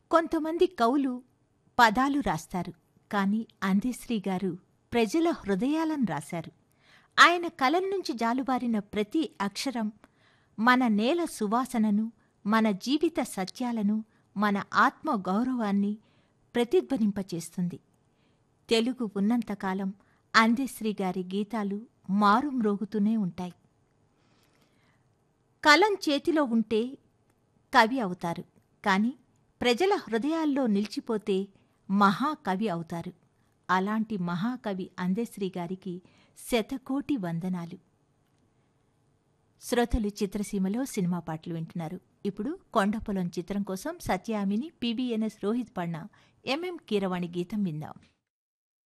కొంతమంది కవులు పదాలు రాస్తారు కానీ అందశ్రీ గారు ప్రజల హృదయాలను రాశారు ఆయన కలం నుంచి జాలుబారిన ప్రతి అక్షరం మన నేల సువాసనను మన జీవిత సత్యాలను మన ఆత్మ గౌరవాన్ని ప్రతిధ్వనింపచేస్తుంది తెలుగు ఉన్నంతకాలం అందశ్రీ గారి గీతాలు మారుమ్రోగుతూనే ఉంటాయి కలం చేతిలో ఉంటే కవి అవుతారు కానీ ప్రజల హృదయాల్లో నిలిచిపోతే మహాకవి అవుతారు అలాంటి మహాకవి అందశ్రీ గారికి శతకోటి వందనాలు శ్రోతలు చిత్రసీమలో సినిమా పాటలు వింటున్నారు ఇప్పుడు కొండపొలం చిత్రం కోసం సత్యామిని పీబీఎన్ఎస్ రోహిత్ పడ్న ఎంఎం కీరవాణి గీతం విందాం